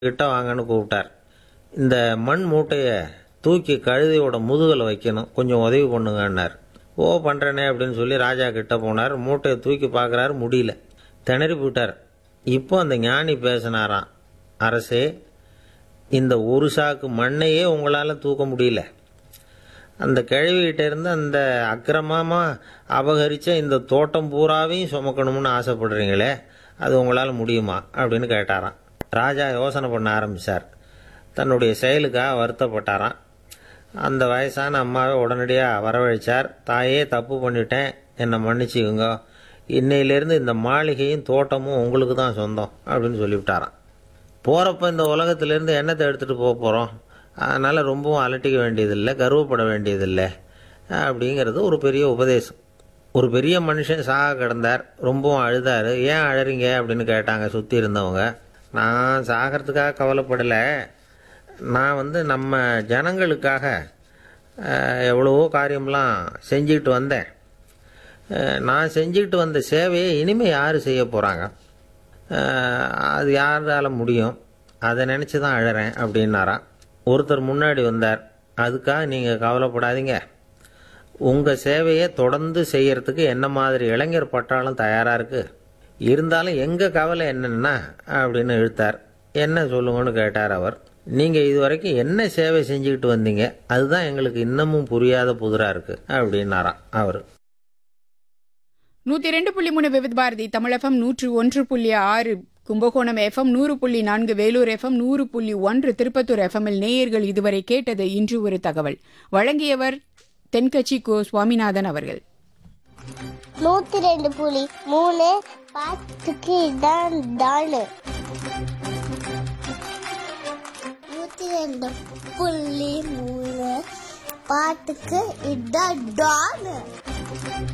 கிட்ட வாங்கன்னு கூப்பிட்டார் இந்த மண் மூட்டையை தூக்கி கழுதையோட முதுகில் வைக்கணும் கொஞ்சம் உதவி பண்ணுங்கன்னார் ஓ பண்ணுறேனே அப்படின்னு சொல்லி ராஜா கிட்ட போனார் மூட்டையை தூக்கி பார்க்குறாரு முடியல திணறி போயிட்டார் இப்போ அந்த ஞானி பேசினாராம் அரசே இந்த ஒரு சாக்கு மண்ணையே உங்களால் தூக்க முடியல அந்த கிழவிகிட்ட இருந்து அந்த அக்கிரமமாக அபகரித்த இந்த தோட்டம் பூராவையும் சுமக்கணும்னு ஆசைப்படுறீங்களே அது உங்களால் முடியுமா அப்படின்னு கேட்டாராம் ராஜா யோசனை பண்ண ஆரம்பித்தார் தன்னுடைய செயலுக்காக வருத்தப்பட்டாராம் அந்த வயசான அம்மாவை உடனடியாக வரவழைச்சார் தாயே தப்பு பண்ணிட்டேன் என்னை மன்னிச்சுக்குங்க இன்னையிலேருந்து இந்த மாளிகையும் தோட்டமும் உங்களுக்கு தான் சொந்தம் அப்படின்னு சொல்லிவிட்டாராம் போகிறப்ப இந்த உலகத்திலேருந்து எண்ணத்தை எடுத்துகிட்டு போக போகிறோம் அதனால் ரொம்பவும் அலட்டிக்க வேண்டியதில்லை கர்வப்பட வேண்டியதில்லை அப்படிங்கிறது ஒரு பெரிய உபதேசம் ஒரு பெரிய மனுஷன் சாக கிடந்தார் ரொம்பவும் அழுதார் ஏன் அழறீங்க அப்படின்னு கேட்டாங்க சுற்றி இருந்தவங்க நான் சாகிறதுக்காக கவலைப்படலை நான் வந்து நம்ம ஜனங்களுக்காக அஹ், எவ்வளவோ காரியம்லாம் செஞ்சுக்கிட்டு வந்தேன் அஹ், நான் செஞ்சுக்கிட்டு வந்த சேவையை இனிமேல் யார் செய்ய போகிறாங்க அது யாரால் முடியும் அதை நினச்சி தான் அழறேன் அப்படின்னாராம் ஒருத்தர் முன்னாடி வந்தார் அதுக்காக நீங்கள் கவலைப்படாதீங்க உங்கள் சேவையை தொடர்ந்து செய்யறதுக்கு என்ன மாதிரி இளைஞர் பட்டாலும் தயாராக இருக்குது இருந்தாலும் எங்கள் கவலை என்னன்னா அப்படின்னு இழுத்தார் என்ன சொல்லுங்கன்னு கேட்டார் அவர் நீங்கள் இது வரைக்கும் என்ன சேவை செஞ்சுக்கிட்டு வந்தீங்க அதுதான் எங்களுக்கு இன்னமும் புரியாத புதிராக இருக்குது அப்படின்னாராம் அவர் நூத்தி ரெண்டு புள்ளி மூணு விவித் பாரதி தமிழகம் நூற்று ஒன்று புள்ளி ஆறு கும்பகோணம் எஃப்எம் நூறு புள்ளி நான்கு வேலூர் எஃப்எம் நூறு புள்ளி ஒன்று திருப்பத்தூர் எஃப்எம்மில் நேயர்கள் இதுவரை கேட்டது இன்று ஒரு தகவல் வழங்கியவர் தென்கட்சி கோ சுவாமிநாதன் அவர்கள் நூத்தி ரெண்டு புலி மூணு பாத்துக்கு இதான் தானு நூத்தி ரெண்டு புள்ளி மூணு பாட்டுக்கு இதான் டானு